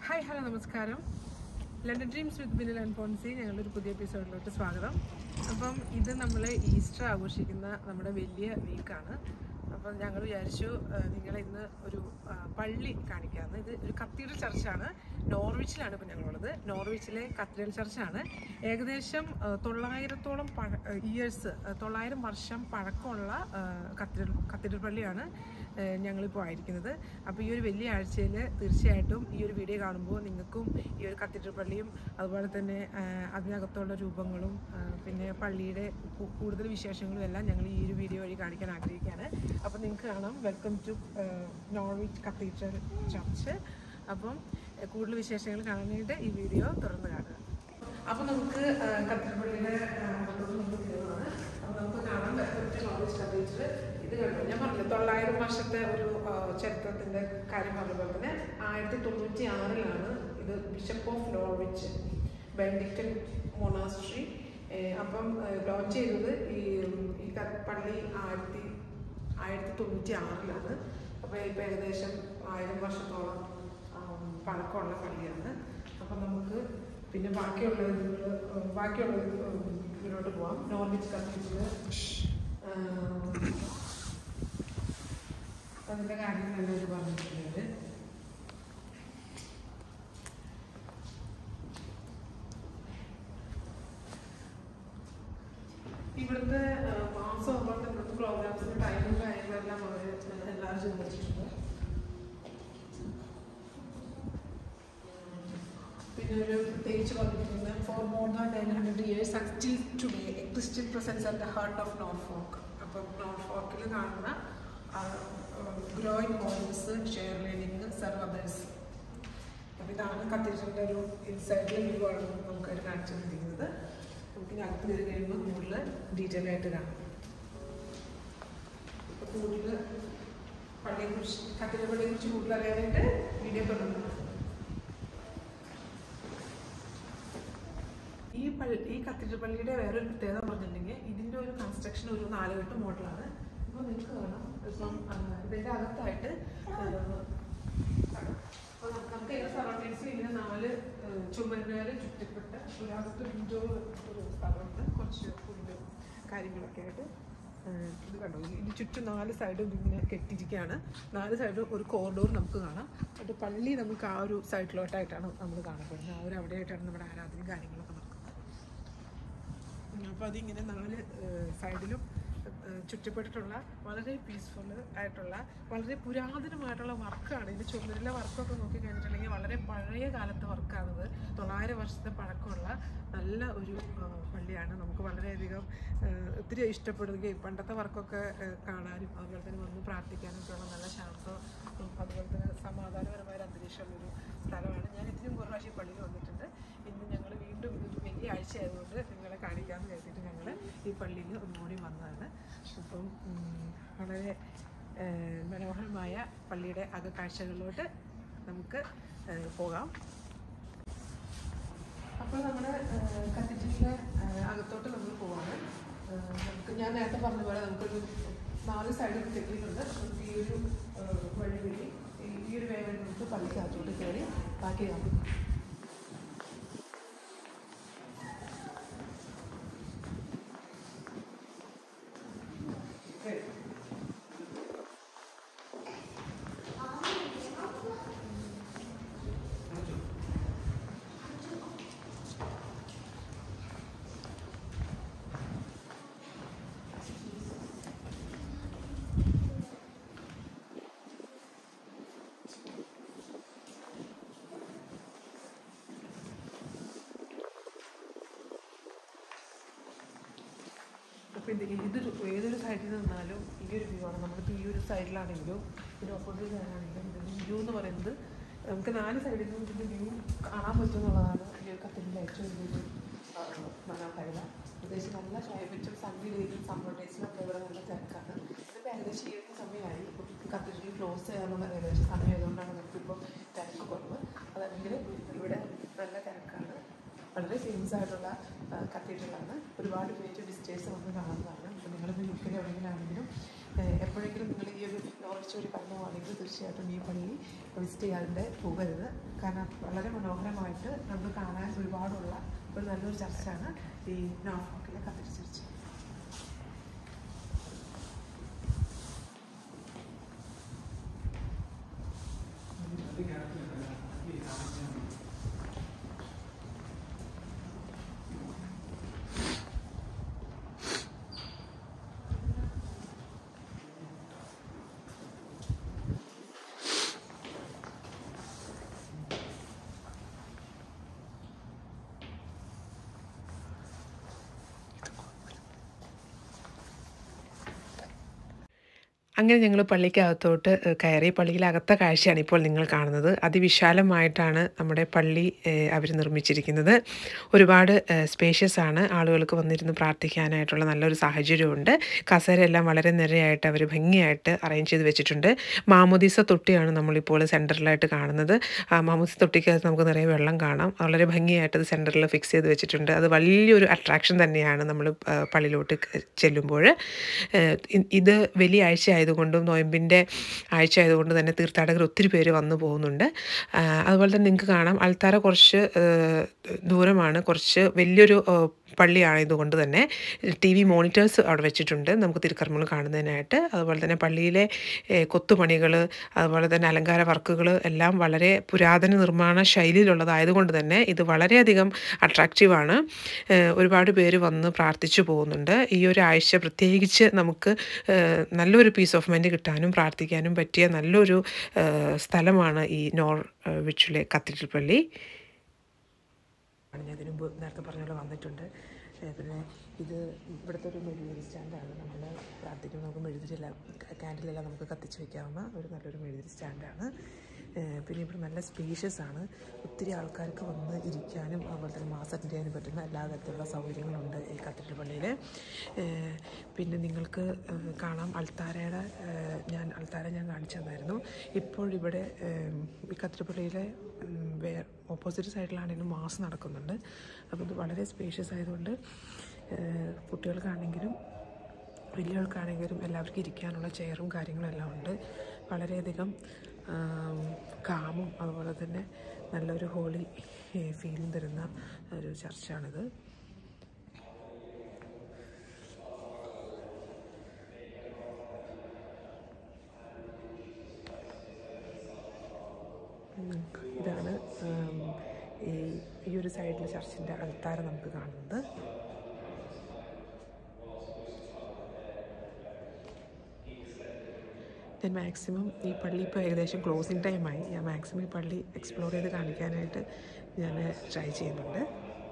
Hi hello നമസ്കാരം London dreams with Binil and Ponsy ഞങ്ങളുടെ ഒരു പുതിയ എപ്പിസോഡിലോട്ട് സ്വാഗതം അപ്പം ഇത് നമ്മൾ ഈസ്റ്റർ ആഘോഷിക്കുന്ന നമ്മുടെ വലിയ വീക്കാണ് അപ്പം ഞങ്ങൾ വിചാരിച്ചു ആ, നിങ്ങളെ ഇന്ന് ഒരു ആ, പള്ളി കാണിക്കാമെന്ന് ഇത് ഒരു കത്തീഡ്രൽ ചർച്ചാണ് നോർവിച്ചിലാണ് ഇപ്പം ഞങ്ങളുള്ളത് നോർവിച്ചിലെ കത്തീഡ്രൽ ചർച്ചാണ് ഏകദേശം ആ, തൊള്ളായിരത്തോളം പഴ ഇയേഴ്സ് തൊള്ളായിരം വർഷം പഴക്കമുള്ള ആ, കത്തീഡ്രൽ കത്തീഡ്രൽ പള്ളിയാണ് ഏഹ് ഞങ്ങളിപ്പോൾ ആയിരിക്കുന്നത് അപ്പോൾ ഈ ഒരു വലിയ ആഴ്ചയിൽ തീർച്ചയായിട്ടും ഈ ഒരു വീഡിയോ കാണുമ്പോൾ നിങ്ങൾക്കും ഈ ഒരു കത്തീഡ്രൽ പള്ളിയും അതുപോലെ തന്നെ ആഹ് അതിനകത്തുള്ള രൂപങ്ങളും ആഹ് പിന്നെ പള്ളിയുടെ കു- കൂടുതൽ വിശേഷങ്ങളും എല്ലാം ഞങ്ങൾ ഈ ഒരു വീഡിയോ വഴി കാണിക്കാൻ ആഗ്രഹിക്കുകയാണ് അപ്പോൾ നിങ്ങൾക്ക് കാണാം welcome to Norwich cathedral church അപ്പം ഏഹ് കൂടുതൽ വിശേഷങ്ങൾ കാണാനായിട്ട് ഈ വീഡിയോ തുറന്ന് കാണുക അപ്പോൾ നമുക്ക് ആഹ് കത്തീഡ്രൽ പള്ളിയുടെ ആഹ് അകത്തോട്ട് നമുക്ക് കയറുകയാണ് അപ്പോൾ നമുക്ക് കാണാം വെൽക്കം ടു നോർവിച്ച് കത്തീഡ്രൽ ഇത് കണ്ടു ഞാൻ പറഞ്ഞു തൊള്ളായിരം വർഷത്തെ ഒരു ആ, ചരിത്രത്തിന്റെ കാര്യം പറഞ്ഞ പോലെ തന്നെ ആയിരത്തി തൊണ്ണൂറ്റി ആറിലാണ് ഇത് bishop of Norwich Benedictine monastery അപ്പം ലോഞ്ച് ചെയ്തത് ഈ ഈ ക- പള്ളി ആയിരത്തി ആയിരത്തി തൊണ്ണൂറ്റി ആറിലാണ് അപ്പോൾ ഇപ്പം ഏകദേശം ആയിരം വർഷത്തോളം ആം, പഴക്കമുള്ള പള്ളിയാണ് അപ്പം നമുക്ക് പിന്നെ ബാക്കിയുള്ള ഇതില്, ഉം, ബാക്കിയുള്ള ഇത്, ഉം, ഇതിലോട്ട് പോവാം നോർവിച്ച് കത്തീഡ്രൽ അതിന്റെ കാര്യങ്ങളെല്ലാം ഇത് പറഞ്ഞിട്ടുണ്ട് ഇവിടുത്തെ ആ, മാസം അതുപോലെ ഇവിടുത്തെ പ്രോഗ്രാംസിന്റെ ടൈമും കാര്യങ്ങളെല്ലാം അവർ എല്ലാവരും ചോദിച്ചിട്ടുണ്ട് പിന്നെ ഒരു പ്രത്യേകിച്ച് പറഞ്ഞിരിക്കുന്നത് for more than nine hundred years still today a Christian presence at the heart of Norfolk അപ്പം നോർഫോക്കിൽ കാണുന്ന growing homes share learning serve others അപ്പം ഇതാണ് കത്തീഡ്രലിൻ്റെ ഒരു ഇൻസൈഡിലെ വ്യൂ ആണ് നമുക്ക് അവർ കാണിച്ചു തന്നിരിക്കുന്നത് നമുക്ക് ഇനി അകത്ത് കയറി കഴിയുമ്പോൾ കൂടുതൽ ഡീറ്റെയിൽ ആയിട്ട് കാണാം അപ്പോൾ കൂടുതൽ പള്ളിയെക്കുറിച്ച് കത്തീഡ്രൽ പള്ളിയെക്കുറിച്ച് കൂടുതൽ അറിയാനായിട്ട് വീഡിയോ തുടങ്ങുന്നു ഈ പള്ളി ഈ കത്തീഡ്രൽ പള്ളിയുടെ വേറൊരു പ്രത്യേകത എന്ന് പറഞ്ഞിട്ടുണ്ടെങ്കിൽ ഇതിന്റെ ഒരു കൺസ്ട്രക്ഷൻ ഒരു നാലുകെട്ട് മോഡലാണ് ഇപ്പോൾ നിങ്ങൾക്ക് കാണാം ഇപ്പം ആ, ഇതിന്റെ അകത്തായിട്ട് ആ, അപ്പോൾ നമുക്ക് നമുക്ക് എല്ലാ സറൗണ്ടിങ്സിൽ ഇങ്ങനെ നാല് ചുമരുകൾ ചുറ്റപ്പെട്ട ഒരകത്ത് വിൻഡോ ഒരു സ്ഥലമുണ്ട് കുറച്ച് പുല്ല് കാര്യങ്ങളൊക്കെ ആയിട്ട് ആ, ഇത് കണ്ടോ ഇത് ചുറ്റും നാല് സൈഡും ഇങ്ങനെ കെട്ടിയിരിക്കുകയാണ് നാല് സൈഡും ഒരു കോറിഡോർ നമുക്ക് കാണാം എന്നിട്ട് പള്ളി നമുക്ക് ആ ഒരു സൈഡിലോട്ടായിട്ടാണ് നമ്മൾ കാണപ്പെടുന്നത് ആ ഒരു അവിടെയായിട്ടാണ് നമ്മുടെ ആരാധനയും കാര്യങ്ങളൊക്കെ നടക്കുന്നത് അപ്പോൾ അതിങ്ങനെ നാല് സൈഡിലും ചുറ്റപ്പെട്ടിട്ടുള്ള വളരെ പീസ്ഫുൾ ആയിട്ടുള്ള വളരെ പുരാതനമായിട്ടുള്ള വർക്കാണ് ഇതിൻ്റെ ചുമരിലെ വർക്കൊക്കെ നോക്കി കഴിഞ്ഞിട്ടുണ്ടെങ്കിൽ വളരെ പഴയ കാലത്തെ വർക്കാണിത് തൊള്ളായിരം വർഷത്തെ പഴക്കമുള്ള നല്ല ഒരു ആ, പള്ളിയാണ് നമുക്ക് വളരെയധികം ആ, ഒത്തിരി ഇഷ്ടപ്പെടുകയും പണ്ടത്തെ വർക്കൊക്കെ ആ, കാണാനും അതുപോലെ തന്നെ വന്ന് പ്രാർത്ഥിക്കാനും ഒക്കെയുള്ള നല്ല ശാന്തം അതുപോലെ തന്നെ സമാധാനപരമായ ഒരു അന്തരീക്ഷമുള്ളൊരു സ്ഥലമാണ് ഞാൻ ഇതിനും കുറേ പ്രാവശ്യം ഈ പള്ളിയിൽ വന്നിട്ടുണ്ട് ഇന്ന് ഞങ്ങൾ വീണ്ടും ഇതൊരു വലിയ ആഴ്ച ആയതുകൊണ്ട് നിങ്ങളെ കാണിക്കാമെന്ന് കരുതിയിട്ട് ഞങ്ങൾ ഈ പള്ളിയിൽ ഒന്നുകൂടി വന്നതാണ് അപ്പം ഉം, വളരെ ഏഹ്, മനോഹരമായ പള്ളിയുടെ അകക്കാഴ്ചകളിലോട്ട് നമുക്ക് ഏഹ്, പോകാം അപ്പോൾ നമ്മുടെ കത്തീഡ്രലിൻ്റെ അകത്തോട്ട് നമ്മൾ പോവാണ് ഏഹ്, നമുക്ക് ഞാൻ നേരത്തെ പറഞ്ഞ പോലെ നമുക്കൊരു നാല് സൈഡിൽ തെറ്റിയിട്ടുണ്ട് നമുക്ക് ഈ ഒരു ഏഹ്, വഴി വഴി ഈ- ഈ ഒരു വേ വഴി നമുക്ക് പള്ളിക്കകത്തോട്ട് കയറി ബാക്കി കാണാം ശരി. അപ്പോൾ ഇത് ഏതൊരു ഏതൊരു സൈഡിൽ നിന്നാലും ഈ ഒരു വ്യൂ ആണ് നമ്മളിപ്പോൾ ഈ ഒരു സൈഡിലാണെങ്കിലും ഇതിന് ഓപ്പോസിറ്റ് സൈഡിലാണെങ്കിലും ഇതിൻ്റെ വ്യൂ എന്ന് പറയുന്നത് നമുക്ക് നാല് സൈഡിൽ നിന്നും ഇതിൻ്റെ വ്യൂ കാണാൻ പറ്റും എന്നുള്ളതാണ് ഈ ഒരു കത്തിൻ്റെ ഏറ്റവും വലിയൊരു ആ, മനോഹാരിത പ്രത്യേകിച്ച് നല്ല ക്ലൈമറ്റും സണ്ണി ഡേയ്സും സമ്മർ ഡേയ്സിലൊക്കെ ഇവിടെ നല്ല തിരക്കാണ് ഇതിപ്പോൾ ഏകദേശം ഈ ഒരു സമയമായി കത്തിഡ്രൽ ക്ലോസ് ചെയ്യാനുള്ള ഏകദേശം സമയമായതുകൊണ്ടാണ് നമുക്കിപ്പോൾ തിരക്ക് കുറവ് അതല്ലെങ്കിൽ ഇവിടെ നല്ല തിരക്കാണ് വളരെ ഫേമസ് ആയിട്ടുള്ള കത്തീഡ്രലാണ് ഒരുപാട് പേര് വിസിറ്റേഴ്സ് വന്ന് കാണുന്നതാണ് അപ്പോൾ നിങ്ങളിപ്പോൾ യു കെയിൽ എവിടെയെങ്കിലാണെങ്കിലും ഏഹ്, എപ്പോഴെങ്കിലും നിങ്ങൾ ഈ ഒരു നോർവിച്ച് വഴി കടന്നു പോകണമെങ്കിൽ തീർച്ചയായിട്ടും ഈ പള്ളി വിസിറ്റ് ചെയ്യാതെ പോകരുത് കാരണം വളരെ മനോഹരമായിട്ട് നമുക്ക് കാണാൻ ഒരുപാടുള്ള ഒരു നല്ലൊരു ചർച്ചാണ് ഈ നോർഫോക്കിലെ കത്തീഡ്രൽ ചർച്ച് അങ്ങനെ ഞങ്ങൾ പള്ളിക്കകത്തോട്ട് ഏഹ്, കയറി പള്ളിയിലകത്തെ കാഴ്ചയാണ് ഇപ്പോൾ നിങ്ങൾ കാണുന്നത് അതിവിശാലമായിട്ടാണ് നമ്മുടെ പള്ളി അവർ നിർമ്മിച്ചിരിക്കുന്നത് ഒരുപാട് സ്പേഷ്യസ് ആണ് ആളുകൾക്ക് വന്നിരുന്ന് പ്രാർത്ഥിക്കാനായിട്ടുള്ള നല്ലൊരു സാഹചര്യമുണ്ട് കസേരയെല്ലാം വളരെ നിരയായിട്ട് അവർ ഭംഗിയായിട്ട് അറേഞ്ച് ചെയ്ത് വെച്ചിട്ടുണ്ട് മാമുദീസ തൊട്ടിയാണ് നമ്മളിപ്പോൾ സെൻറ്ററിലായിട്ട് കാണുന്നത് ആ മാമുദീസ തൊട്ടിക്കകത്ത് നമുക്ക് നിറയെ വെള്ളം കാണാം വളരെ ഭംഗിയായിട്ട് അത് സെൻറ്ററിൽ ഫിക്സ് ചെയ്ത് വെച്ചിട്ടുണ്ട് അത് വലിയൊരു അട്രാക്ഷൻ തന്നെയാണ് നമ്മൾ പള്ളിയിലോട്ട് ക- ചെല്ലുമ്പോൾ ഏഹ് ഇ- ഇത് വലിയ ആഴ്ച ആയതുകൊണ്ടും നോയമ്പിൻ്റെ ആഴ്ച ആയതുകൊണ്ട് തന്നെ തീർത്ഥാടകർ ഒത്തിരി പേര് വന്നു പോകുന്നുണ്ട് ആ, അതുപോലെ തന്നെ നിങ്ങൾക്ക് കാണാം അൾത്താര കുറച്ച് ഏഹ്, ദൂരമാണ് കുറച്ച് വലിയൊരു ഏഹ്, പള്ളിയായതുകൊണ്ട് തന്നെ ടി വി മോണിറ്റേഴ്സ് അവിടെ വെച്ചിട്ടുണ്ട് നമുക്ക് തിരുക്കർമ്മങ്ങൾ കാണുന്നതിനായിട്ട് അതുപോലെ തന്നെ പള്ളിയിലെ കൊത്തുപണികൾ അതുപോലെ തന്നെ അലങ്കാര വർക്കുകൾ എല്ലാം വളരെ പുരാതന നിർമ്മാണ ശൈലിയിലുള്ളതായതുകൊണ്ട് തന്നെ ഇത് വളരെയധികം അട്രാക്റ്റീവാണ് ഏഹ് ഒരുപാട് പേര് വന്ന് പ്രാർത്ഥിച്ചു പോകുന്നുണ്ട് ഈ ഒരു ആഴ്ച പ്രത്യേകിച്ച് നമുക്ക് ഏഹ് നല്ലൊരു പീസ് ഓഫ് മൈൻഡ് കിട്ടാനും പ്രാർത്ഥിക്കാനും പറ്റിയ നല്ലൊരു ഏഹ് സ്ഥലമാണ് ഈ നോർ ഏഹ് വിച്ചുലെ കത്തീഡ്രൽ പള്ളി ഞാൻ ഇതിനു മുമ്പ് നേരത്തെ പറഞ്ഞ പോലെ വന്നിട്ടുണ്ട് ഏഹ് പിന്നെ ഇത് ഇവിടുത്തെ ഒരു മെഴുകുതിരി സ്റ്റാൻഡാണ് നമ്മൾ പ്രാർത്ഥിക്കുമ്പോൾ നമുക്ക് മെഴുകുതിരിയെല്ലാം ക്യാൻഡിലെല്ലാം നമുക്ക് കത്തിച്ച് വയ്ക്കാവുന്ന ഒരു നല്ലൊരു മെഴുകുതിരി സ്റ്റാൻഡാണ് ഏഹ് പിന്നെ ഇവിടെ നല്ല സ്പേഷ്യസ് ആണ് ഒത്തിരി ആൾക്കാർക്ക് വന്ന് ഇരിക്കാനും അതുപോലെ തന്നെ മാസം അറ്റൻഡ് ചെയ്യാനും പറ്റുന്ന എല്ലാ തരത്തിലുള്ള സൗകര്യങ്ങളുണ്ട് ഈ കത്തീഡ്രൽ പള്ളിയിൽ ഏഹ് പിന്നെ നിങ്ങൾക്ക് ഏഹ് കാണാം അൾത്താരയുടെ ഏഹ് ഞാൻ അൾത്താര ഞാൻ കാണിച്ചു തന്നായിരുന്നു ഇപ്പോൾ ഇവിടെ ഏഹ് ഈ കത്തീഡ്രൽ പള്ളിയിലെ ഉം, വേ ഓപ്പോസിറ്റ് സൈഡിലാണെങ്കിലും മാസ് നടക്കുന്നുണ്ട് അപ്പോൾ ഇത് വളരെ സ്പേഷ്യസ് ആയതുകൊണ്ട് ഏഹ് കുട്ടികൾക്കാണെങ്കിലും വലിയവർക്കാണെങ്കിലും എല്ലാവർക്കും ഇരിക്കാനുള്ള ചെയറും കാര്യങ്ങളും എല്ലാം ഉണ്ട് വളരെയധികം ആം, കാമും അതുപോലെ തന്നെ നല്ലൊരു ഹോളി ഫീലും തരുന്ന ഒരു ചർച്ചാണിത് ഉം. ഇതാണ് ആം, ഈ ഈ ഒരു സൈഡിൽ ചർച്ചിൻ്റെ അൾത്താര നമുക്ക് കാണുന്നത് ഞാൻ മാക്സിമം ഈ പള്ളി ഇപ്പോൾ ഏകദേശം ക്ലോസിങ് ടൈമായി ഞാൻ മാക്സിമം ഈ പള്ളി എക്സ്പ്ലോർ ചെയ്ത് കാണിക്കാനായിട്ട് ഞാൻ ട്രൈ ചെയ്യുന്നുണ്ട്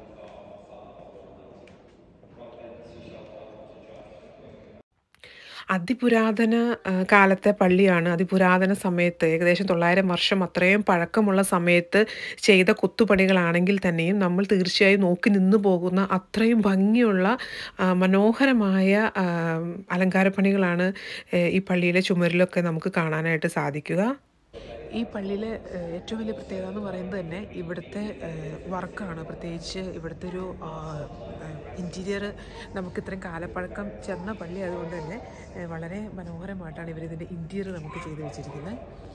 അതിപുരാതന ആ, കാലത്തെ പള്ളിയാണ് അതിപുരാതന സമയത്ത് ഏകദേശം തൊള്ളായിരം വർഷം അത്രയും പഴക്കമുള്ള സമയത്ത് ചെയ്ത കൊത്തുപണികളാണെങ്കിൽ തന്നെയും നമ്മൾ തീർച്ചയായും നോക്കി നിന്ന് പോകുന്ന അത്രയും ഭംഗിയുള്ള ആ, മനോഹരമായ ആ, അലങ്കാരപ്പണികളാണ് ഏ, ഈ പള്ളിയിലെ ചുമരിലൊക്കെ നമുക്ക് കാണാനായിട്ട് സാധിക്കുക ഈ പള്ളിയിലെ ഏഹ്, ഏറ്റവും വലിയ പ്രത്യേകത എന്ന് പറയുന്നത് തന്നെ ഇവിടുത്തെ ഏഹ്, വർക്കാണ് പ്രത്യേകിച്ച് ഇവിടുത്തെ ഒരു ഇൻറ്റീരിയർ നമുക്ക് ഇത്രയും കാലപ്പഴക്കം ചെന്ന പള്ളി ആയതുകൊണ്ട് തന്നെ ഏഹ്, വളരെ മനോഹരമായിട്ടാണ് ഇവരിതിൻ്റെ ഇൻറ്റീരിയർ നമുക്ക് ചെയ്തു വെച്ചിരിക്കുന്നത്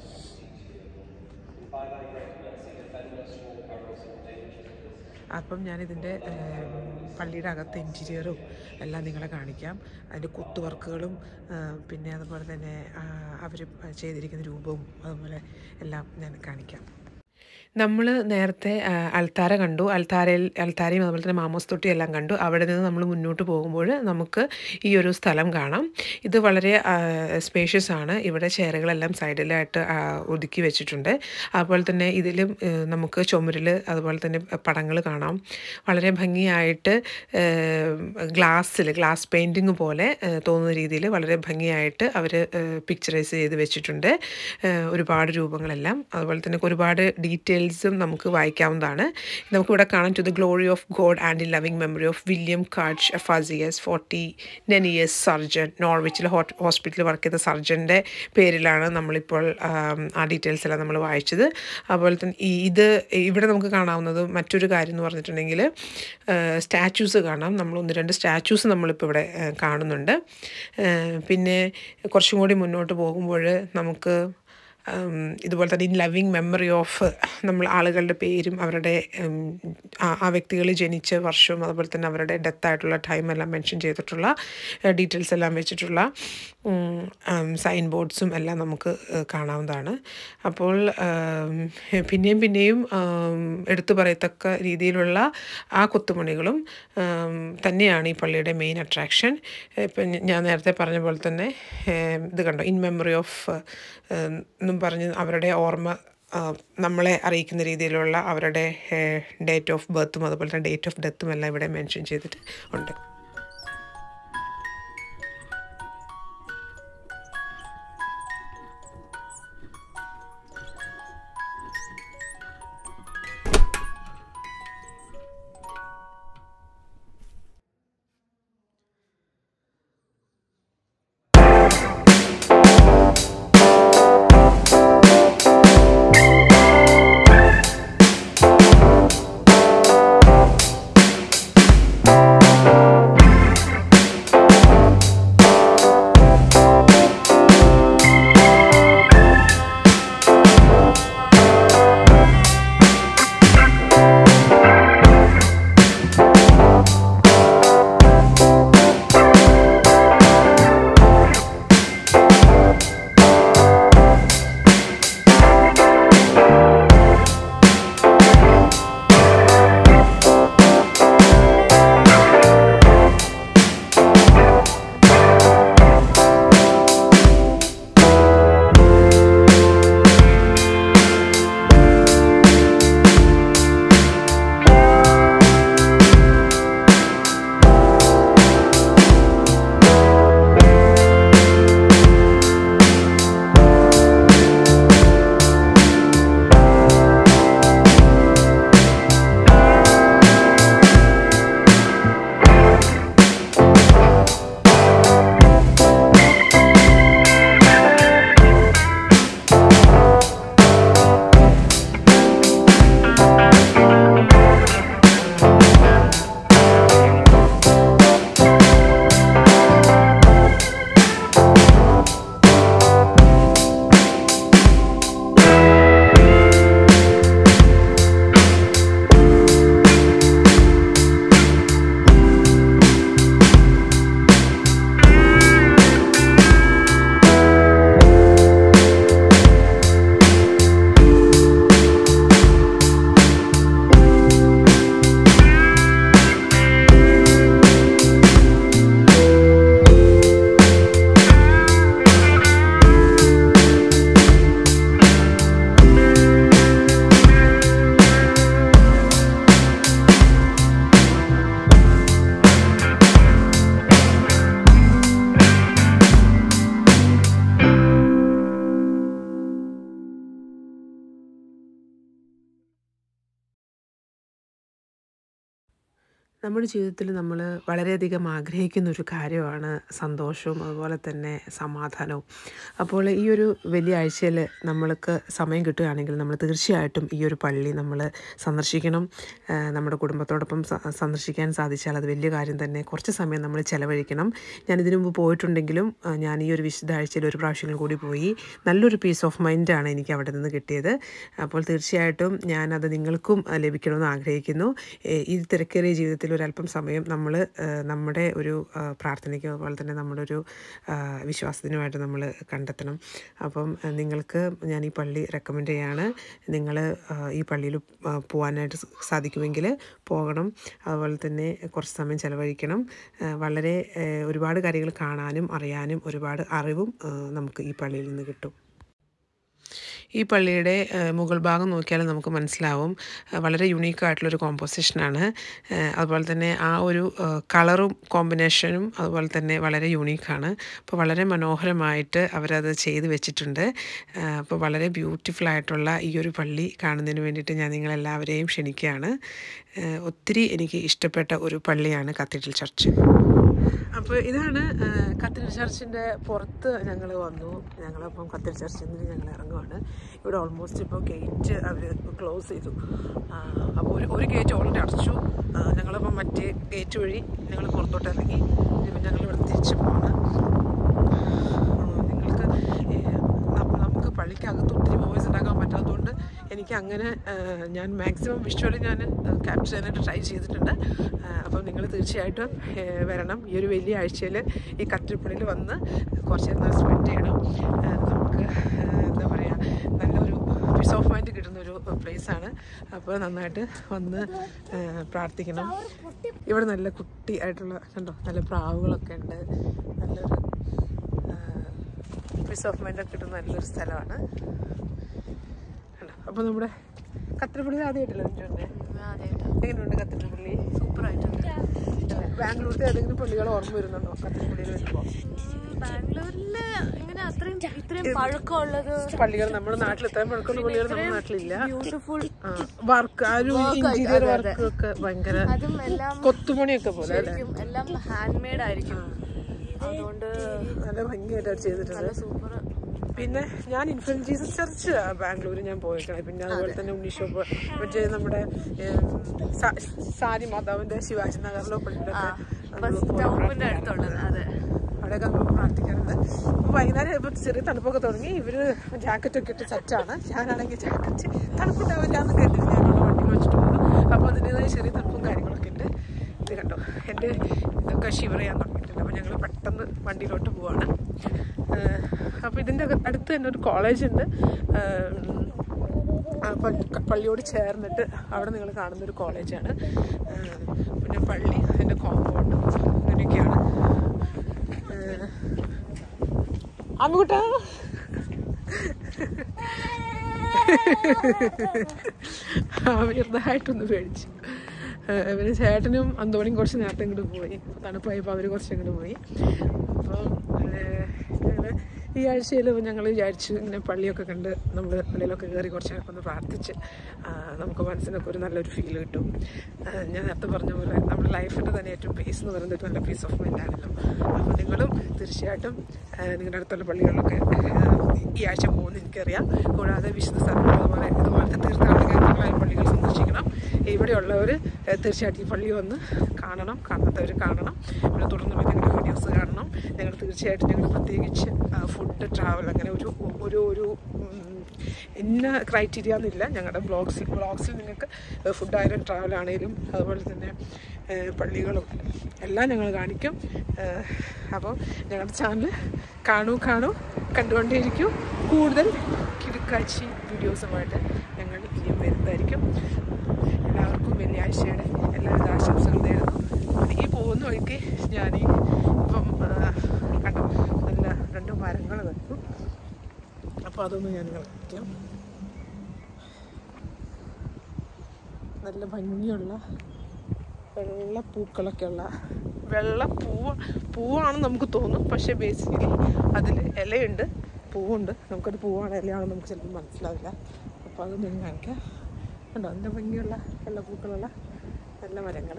അപ്പം ഞാനിതിൻ്റെ ഏം, പള്ളിയുടെ അകത്തെ ഇൻറ്റീരിയറും എല്ലാം നിങ്ങളെ കാണിക്കാം അതിൻ്റെ കൊത്തുവർക്കുകളും ആ, പിന്നെ അതുപോലെ തന്നെ അവർ ചെയ്തിരിക്കുന്ന രൂപവും അതുപോലെ എല്ലാം ഞാൻ കാണിക്കാം നമ്മൾ നേരത്തെ ആ, അൽത്താര കണ്ടു അൽത്താരയിൽ അൽത്താരയും അതുപോലെ തന്നെ മാമോസ് തൊട്ടി എല്ലാം കണ്ടു അവിടെ നിന്ന് നമ്മൾ മുന്നോട്ട് പോകുമ്പോൾ നമുക്ക് ഈ ഒരു സ്ഥലം കാണാം ഇത് വളരെ സ്പേഷ്യസ് ആണ് ഇവിടെ ചെയറുകളെല്ലാം സൈഡിലായിട്ട് ആ, ഒതുക്കി വെച്ചിട്ടുണ്ട് അതുപോലെ തന്നെ ഇതിലും ഏ, നമുക്ക് ചുമരിൽ അതുപോലെ തന്നെ പടങ്ങൾ കാണാം വളരെ ഭംഗിയായിട്ട് ഗ്ലാസ്സിൽ ഗ്ലാസ് പെയിൻറ്റിങ് പോലെ ഏ, തോന്നുന്ന രീതിയിൽ വളരെ ഭംഗിയായിട്ട് അവർ പിക്ചറൈസ് ചെയ്ത് വെച്ചിട്ടുണ്ട് ഏ, ഒരുപാട് രൂപങ്ങളെല്ലാം അതുപോലെ തന്നെ ഒരുപാട് ഡീറ്റെയിൽസും നമുക്ക് വായിക്കാവുന്നതാണ് നമുക്കിവിടെ കാണാം to the glory of God and in loving memory of William Cadge FRCS forty nine years surgeon നോർവിച്ചിലെ ഹോസ്പിറ്റലിൽ വർക്ക് ചെയ്ത സർജൻ്റെ പേരിലാണ് നമ്മളിപ്പോൾ ആം, ആ ഡീറ്റെയിൽസ് എല്ലാം നമ്മൾ വായിച്ചത് അതുപോലെ തന്നെ ഈ ഇത് ഇവിടെ നമുക്ക് കാണാവുന്നത് മറ്റൊരു കാര്യം എന്ന് പറഞ്ഞിട്ടുണ്ടെങ്കിൽ സ്റ്റാച്യൂസ് കാണാം നമ്മൾ ഒന്ന് രണ്ട് സ്റ്റാച്യൂസ് നമ്മളിപ്പോൾ ഇവിടെ ആ, കാണുന്നുണ്ട് ആ, പിന്നെ കുറച്ചും കൂടി മുന്നോട്ട് പോകുമ്പോൾ നമുക്ക് ഉം, ഇതുപോലെ തന്നെ ഇൻ ലവിങ് മെമ്മറി ഓഫ് നമ്മൾ ആളുകളുടെ പേരും അവരുടെ ഉം, ആ ആ വ്യക്തികൾ ജനിച്ച വർഷവും അതുപോലെ തന്നെ അവരുടെ ഡെത്ത് ആയിട്ടുള്ള ടൈം എല്ലാം മെൻഷൻ ചെയ്തിട്ടുള്ള ഡീറ്റെയിൽസ് എല്ലാം വെച്ചിട്ടുള്ള സൈൻ ബോർഡ്സും എല്ലാം നമുക്ക് ഏഹ്, കാണാവുന്നതാണ് അപ്പോൾ ഉം, പിന്നെയും പിന്നെയും ഉം, എടുത്തു പറയത്തക്ക രീതിയിലുള്ള ആ കൊത്തുപണികളും ഉം, തന്നെയാണ് ഈ പള്ളിയുടെ മെയിൻ അട്രാക്ഷൻ ഇപ്പം ഞാൻ നേരത്തെ പറഞ്ഞ പോലെ തന്നെ ഏം, ഇത് കണ്ടോ ഇൻ മെമ്മറി ഓഫ് എന്നും പറഞ്ഞ് അവരുടെ ഓർമ്മ ആ, നമ്മളെ അറിയിക്കുന്ന രീതിയിലുള്ള അവരുടെ ഡേറ്റ് ഓഫ് ബർത്തും അതുപോലെ തന്നെ ഡേറ്റ് ഓഫ് ഡെത്തും എല്ലാം ഇവിടെ മെൻഷൻ ചെയ്തിട്ട് ഉണ്ട് നമ്മുടെ ജീവിതത്തിൽ നമ്മൾ വളരെയധികം ആഗ്രഹിക്കുന്ന ഒരു കാര്യമാണ് സന്തോഷവും അതുപോലെ തന്നെ സമാധാനവും അപ്പോൾ ഈ ഒരു വലിയ ആഴ്ചയിൽ നമ്മൾക്ക് സമയം കിട്ടുകയാണെങ്കിൽ നമ്മൾ തീർച്ചയായിട്ടും ഈ ഒരു പള്ളി നമ്മൾ സന്ദർശിക്കണം ആ, നമ്മുടെ കുടുംബത്തോടൊപ്പം സ- സന്ദർശിക്കാൻ സാധിച്ചാൽ അത് വലിയ കാര്യം തന്നെ കുറച്ച് സമയം നമ്മൾ ചിലവഴിക്കണം ഞാൻ ഇതിനു മുമ്പ് പോയിട്ടുണ്ടെങ്കിലും ആ, ഞാൻ ഈ ഒരു വിശുദ്ധ ആഴ്ചയിൽ ഒരു പ്രാവശ്യം കൂടി പോയി നല്ലൊരു പീസ് ഓഫ് മൈൻഡാണ് എനിക്ക് അവിടെ നിന്ന് കിട്ടിയത് അപ്പോൾ തീർച്ചയായിട്ടും ഞാനത് നിങ്ങൾക്കും ആ, ലഭിക്കണമെന്ന് ആഗ്രഹിക്കുന്നു ഏ, ഈ തിരക്കേറിയ ജീവിതത്തിൽ ഒരല്പം സമയം നമ്മൾ നമ്മുടെ ഒരു ആ, പ്രാർത്ഥനയ്ക്കും അതുപോലെ തന്നെ നമ്മുടെ ഒരു ആ, വിശ്വാസത്തിനുമായിട്ട് നമ്മൾ കണ്ടെത്തണം അപ്പം ആ, നിങ്ങൾക്ക് ഞാൻ ഈ പള്ളി റെക്കമെൻഡ് ചെയ്യാണ് നിങ്ങൾ ഈ പള്ളിയിൽ ആ, പോകാനായിട്ട് സ- സാധിക്കുമെങ്കിൽ പോകണം അതുപോലെ തന്നെ കുറച്ച് സമയം ചിലവഴിക്കണം ആ, വളരെ ആ, ഒരുപാട് കാര്യങ്ങൾ കാണാനും അറിയാനും ഒരുപാട് അറിവും ആ, നമുക്ക് ഈ പള്ളിയിൽ നിന്ന് കിട്ടും ഈ പള്ളിയുടെ ആ, മുകൾ ഭാഗം നോക്കിയാൽ നമുക്ക് മനസ്സിലാവും ആ, വളരെ യുണീക്കായിട്ടുള്ളൊരു കോമ്പോസിഷനാണ് ആ, അതുപോലെ തന്നെ ആ ഒരു ആ, കളറും കോമ്പിനേഷനും അതുപോലെ തന്നെ വളരെ യുണീക്കാണ് അപ്പോൾ വളരെ മനോഹരമായിട്ട് അവരത് ചെയ്ത് വെച്ചിട്ടുണ്ട് ആ, അപ്പോൾ വളരെ ബ്യൂട്ടിഫുൾ ആയിട്ടുള്ള ഈ ഒരു പള്ളി കാണുന്നതിന് വേണ്ടിയിട്ട് ഞാൻ നിങ്ങളെല്ലാവരെയും ക്ഷണിക്കുകയാണ് ആ, ഒത്തിരി എനിക്ക് ഇഷ്ടപ്പെട്ട ഒരു പള്ളിയാണ് കത്തീഡ്രൽ ചർച്ച് അപ്പോൾ ഇതാണ് കത്തീഡ്രൽ ചർച്ചിൻ്റെ പുറത്ത് ഞങ്ങൾ വന്നു ഞങ്ങളപ്പം കത്തീഡ്രൽ ചർച്ചിൽ നിന്ന് ഞങ്ങൾ ഇറങ്ങുവാണ് ഇവിടെ ഓൾമോസ്റ്റ് ഇപ്പോൾ ഗേറ്റ് അവർ ക്ലോസ് ചെയ്തു ആ, അപ്പോൾ ഒരു ഒരു ഗേറ്റ് ഓൾറെഡി അടച്ചു ആ, ഞങ്ങളപ്പം മറ്റേ ഗേറ്റ് വഴി ഞങ്ങൾ പുറത്തോട്ട് ഇറങ്ങി ഇപ്പം ഞങ്ങൾ ഇവിടെ തിരിച്ചു പോവാണ് ആ, നിങ്ങൾക്ക് ഏ, നം- നമുക്ക് പള്ളിക്ക് എനിക്ക് അകത്ത് ഒത്തിരി വോയിസ് ഉണ്ടാക്കാൻ പറ്റാത്തതുകൊണ്ട് എനിക്ക് അങ്ങനെ ആ, ഞാൻ മാക്സിമം വിഷ്വലി ഞാൻ ക്യാപ്ചർ ചെയ്യാനായിട്ട് ട്രൈ ചെയ്തിട്ടുണ്ട് ആ, അപ്പം നിങ്ങൾ തീർച്ചയായിട്ടും ഏ, വരണം ഈ ഒരു വലിയ ആഴ്ചയിൽ ഈ കത്തിരിപ്പള്ളിയിൽ വന്ന് കുറച്ച് നേരം സ്പെൻഡ് ചെയ്യണം ആ, നമുക്ക് ആ, എന്താ പറയുക നല്ലൊരു പീസ് ഓഫ് മൈൻഡ് കിട്ടുന്നൊരു പ്ലേസാണ് അപ്പോൾ നന്നായിട്ട് വന്ന് ആ, പ്രാർത്ഥിക്കണം ഇവിടെ നല്ല കുട്ടി ആയിട്ടുള്ള കണ്ടോ നല്ല പ്രാവുകളൊക്കെ ഉണ്ട് നല്ലൊരു പീസ് ഓഫ് മൈൻഡ് ഒക്കെ കിട്ടുന്ന നല്ലൊരു സ്ഥലമാണ് കണ്ടോ അപ്പോൾ നമ്മുടെ കത്തിരിപ്പള്ളി ആദ്യമായിട്ടല്ലോ നിന്നെ എങ്ങനെയുണ്ട് കത്തിരിപ്പള്ളി സൂപ്പർ ആയിട്ടുണ്ട് ബാംഗ്ലൂരിലെ ഏതെങ്കിലും പള്ളികൾ ഓർമ്മ വരുന്നുണ്ടോ കത്തിരിപ്പള്ളിയിൽ വരുമ്പോൾ ബാംഗ്ലൂരില് ഇങ്ങനെ അത്രയും ഇത്രയും പഴക്കമുള്ളത് പള്ളികൾ നമ്മുടെ നാട്ടിൽ ഇത്രയും പഴക്കമുള്ള പള്ളികൾ നമ്മുടെ നാട്ടിലില്ല ബ്യൂട്ടിഫുൾ വർക്ക് ആ ഒരു ഇന്റീരിയർ വർക്ക് ഒക്കെ ഭയങ്കര അതും എല്ലാം കൊത്തുപണിയൊക്കെ പോലെ അല്ലേ ശരിക്കും എല്ലാം ഹാൻഡ് മെയ്ഡ് ആയിരിക്കും അതുകൊണ്ട് നല്ല ഭംഗിയായിട്ട് അവർ ചെയ്തിട്ടുണ്ട് നല്ല സൂപ്പർ പിന്നെ ഞാൻ ഇൻഫൻ ജീസസ് ചർച്ച് ബാംഗ്ലൂർ ഞാൻ പോയിക്കണേ പിന്നെ അതുപോലെ തന്നെ ഉണ്ണീഷോപ്പ് മറ്റേ നമ്മുടെ ഏം, സാ- സാരി മാതാവിന്റെ ശിവാജി നഗറിലോ പള്ളിയിലൊക്കെ ബസ് സ്റ്റോപ്പിന്റെ അടുത്തുള്ളത് അതെ അവിടെയൊക്കെ നമ്മൾ പ്രാർത്ഥിക്കാറുണ്ട് അപ്പൊ വൈകുന്നേരം ആയപ്പോൾ ചെറിയ തണുപ്പൊക്കെ തുടങ്ങി ഇവര് ജാക്കറ്റ് ഒക്കെ ഇട്ട് സെറ്റാണ് ഞാനാണെങ്കിൽ ജാക്കറ്റ് തണുപ്പുണ്ടാവില്ല എന്ന് കേട്ടിട്ട് ഞാൻ അവിടെ വണ്ടി വെച്ചിട്ട് പോകുന്നു അപ്പോൾ അതിൻ്റെതായ ചെറിയ തണുപ്പും കാര്യങ്ങളൊക്കെ ഉണ്ട് ഇത് കണ്ടോ എൻ്റെ ഇതൊക്കെ ഷിവർ ചെയ്യാൻ തുടങ്ങിയിട്ടുണ്ട് അപ്പോൾ ഞങ്ങൾ പെട്ടെന്ന് വണ്ടിയിലോട്ട് പോവാണ് അപ്പോൾ ഇതിൻ്റെ അടുത്ത് തന്നെ ഒരു കോളേജ് ഉണ്ട് ഏഹ്, ആ പള്ളി- പള്ളിയോട് ചേർന്നിട്ട് അവിടെ നിങ്ങൾ കാണുന്ന ഒരു കോളേജാണ് ഏഹ്, പിന്നെ പള്ളി അതിൻ്റെ കോമ്പൗണ്ട് അങ്ങനെയൊക്കെയാണ് അമ്മുകുട്ടാ ചെറുതായിട്ടൊന്ന് പേടിച്ചു ഏഹ് പിന്നെ ചേട്ടനും അന്തോണിയും കുറച്ച് നേരത്തെ ഇങ്ങോട്ട് പോയി തണുപ്പായപ്പോൾ അവർ കുറച്ച് ഇങ്ങോട്ട് പോയി അപ്പം ഏഹ് ഞങ്ങള് ഈ ആഴ്ചയിൽ ഞങ്ങൾ വിചാരിച്ചു ഇങ്ങനെ പള്ളിയൊക്കെ കണ്ട് നമ്മൾ പള്ളിയിലൊക്കെ കയറി കുറച്ച് നേരം ഒന്ന് പ്രാർത്ഥിച്ച് ആ, നമുക്ക് മനസ്സിനൊക്കെ ഒരു നല്ലൊരു ഫീൽ കിട്ടും ആ, ഞാൻ നേരത്തെ പറഞ്ഞ പോലെ നമ്മുടെ ലൈഫിൻ്റെ തന്നെ ഏറ്റവും പേസ് എന്ന് പറയുന്നത് ഒരു നല്ല പീസ് ഓഫ് മൈൻഡ് ആണല്ലോ അപ്പോൾ നിങ്ങളും തീർച്ചയായിട്ടും ആ, നിങ്ങളുടെ അടുത്തുള്ള പള്ളികളിലൊക്കെ ആ, ഈ ആഴ്ച പോകുമെന്ന് എനിക്കറിയാം കൂടാതെ വിശുദ്ധ സ്ഥലങ്ങൾ അതുപോലെ ഇതുപോലത്തെ തീർത്ഥാടന കേന്ദ്രങ്ങളായ പള്ളികൾ സന്ദർശിക്കണം ഇവിടെയുള്ളവർ തീർച്ചയായിട്ടും ഈ പള്ളി വന്ന് കാണണം കാണാത്തവർ കാണണം പിന്നെ തുടർന്ന് ഞങ്ങളുടെ വീഡിയോസ് കാണണം ഞങ്ങൾ തീർച്ചയായിട്ടും ഞങ്ങൾ പ്രത്യേകിച്ച് ഫുഡ് ട്രാവൽ അങ്ങനെ ഒരു ഒരു ഒരു ഉം, ഇന്ന ക്രൈറ്റീരിയ എന്നില്ല ഞങ്ങളുടെ ബ്ലോഗ്സിൽ ബ്ലോഗ്സിൽ നിങ്ങൾക്ക് ഫുഡ് ആയാലും ട്രാവൽ ആണെങ്കിലും അതുപോലെ തന്നെ ഏഹ്, പള്ളികളും എല്ലാം ഞങ്ങൾ കാണിക്കും ഏഹ്, അപ്പോൾ ഞങ്ങളുടെ ചാനൽ കാണൂ കാണൂ കണ്ടുകൊണ്ടേയിരിക്കും കൂടുതൽ കിടുക്കാഴ്ച വീഡിയോസുമായിട്ട് ഞങ്ങൾ ഇനിയും വരുന്നതായിരിക്കും എല്ലാവർക്കും വെള്ളിയാഴ്ചയുടെ എല്ലാവിധ ആശംസകൾ നേരുന്നു പിന്നെ ഈ പോകുന്ന വഴിക്ക് ഞാൻ ഇപ്പം ആ, കണ്ടു നല്ല രണ്ട് മരങ്ങൾ കണ്ടു അപ്പോൾ അതൊന്ന് ഞാൻ കളിക്കാം നല്ല ഭംഗിയുള്ള വെള്ള പൂക്കളൊക്കെ ഉള്ള വെള്ള പൂവ് പൂവാണെന്ന് നമുക്ക് തോന്നും പക്ഷേ ബേസിക്കലി അതിൽ ഇലയുണ്ട് പൂവുണ്ട് നമുക്കത് പൂവാണ് ഇലയാണെന്ന് നമുക്ക് ചിലപ്പോൾ മനസ്സിലാവില്ല അപ്പോൾ അത് ഞാൻ കാണിക്കാം കണ്ടോ അതിൻ്റെ ഭംഗിയുള്ള വെള്ള പൂക്കളുള്ള നല്ല മരങ്ങൾ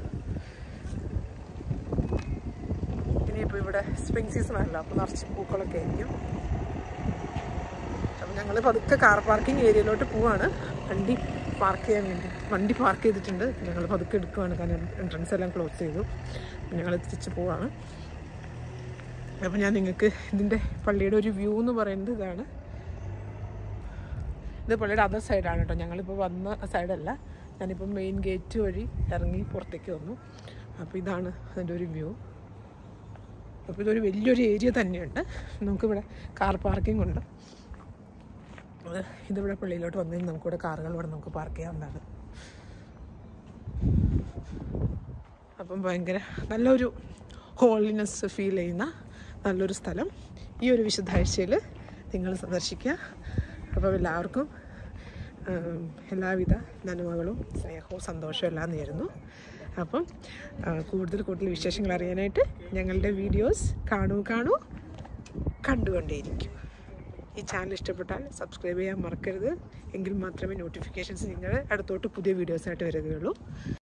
ഇനിയിപ്പോൾ ഇവിടെ സ്പ്രിംഗ് സീസൺ ആണല്ലോ അപ്പോൾ നിറച്ച് പൂക്കളൊക്കെ ആയിരിക്കും അപ്പം ഞങ്ങൾ പതുക്കെ കാർ പാർക്കിംഗ് ഏരിയയിലോട്ട് പോവാണ് വണ്ടി പാർക്ക് ചെയ്യാൻ വേണ്ടി വണ്ടി പാർക്ക് ചെയ്തിട്ടുണ്ട് ഞങ്ങൾ പതുക്കെ എടുക്കുവാണ് കാരണം എൻട്രൻസ് എല്ലാം ക്ലോസ് ചെയ്തു ഞങ്ങൾ തിരിച്ച് പോവാണ് അപ്പം ഞാൻ നിങ്ങൾക്ക് ഇതിൻ്റെ പള്ളിയുടെ ഒരു വ്യൂ എന്ന് പറയുന്നത് ഇതാണ് ഇത് പള്ളിയുടെ അതർ സൈഡാണ് കേട്ടോ ഞങ്ങളിപ്പോൾ വന്ന സൈഡല്ല ഞാനിപ്പോൾ മെയിൻ ഗേറ്റ് വഴി ഇറങ്ങി പുറത്തേക്ക് വന്നു അപ്പോൾ ഇതാണ് അതിൻ്റെ ഒരു വ്യൂ അപ്പോൾ ഇതൊരു വലിയൊരു ഏരിയ തന്നെയുണ്ട് നമുക്കിവിടെ കാർ പാർക്കിംഗ് ഉണ്ട് അത് ഇതിവിടെ പള്ളിയിലോട്ട് വന്നു കഴിഞ്ഞാൽ നമുക്കിവിടെ കാറുകൾ ഇവിടെ നമുക്ക് പാർക്ക് ചെയ്യാവുന്നതാണ് അപ്പം ഭയങ്കര നല്ലൊരു ഹോളിനെസ് ഫീൽ ചെയ്യുന്ന നല്ലൊരു സ്ഥലം ഈ ഒരു വിശുദ്ധാഴ്ചയിൽ നിങ്ങൾ സന്ദർശിക്കുക അപ്പം എല്ലാവർക്കും ഉം, എല്ലാവിധ നന്മകളും സ്നേഹവും സന്തോഷവും എല്ലാം നേരുന്നു അപ്പം ആ, കൂടുതൽ കൂടുതൽ വിശേഷങ്ങൾ അറിയാനായിട്ട് ഞങ്ങളുടെ വീഡിയോസ് കാണൂ കാണൂ കണ്ടുകൊണ്ടേയിരിക്കും ഈ ചാനൽ ഇഷ്ടപ്പെട്ടാൽ സബ്സ്ക്രൈബ് ചെയ്യാൻ മറക്കരുത് എങ്കിൽ മാത്രമേ നോട്ടിഫിക്കേഷൻസ് നിങ്ങളുടെ അടുത്തോട്ട് പുതിയ വീഡിയോസായിട്ട് വരികയുള്ളൂ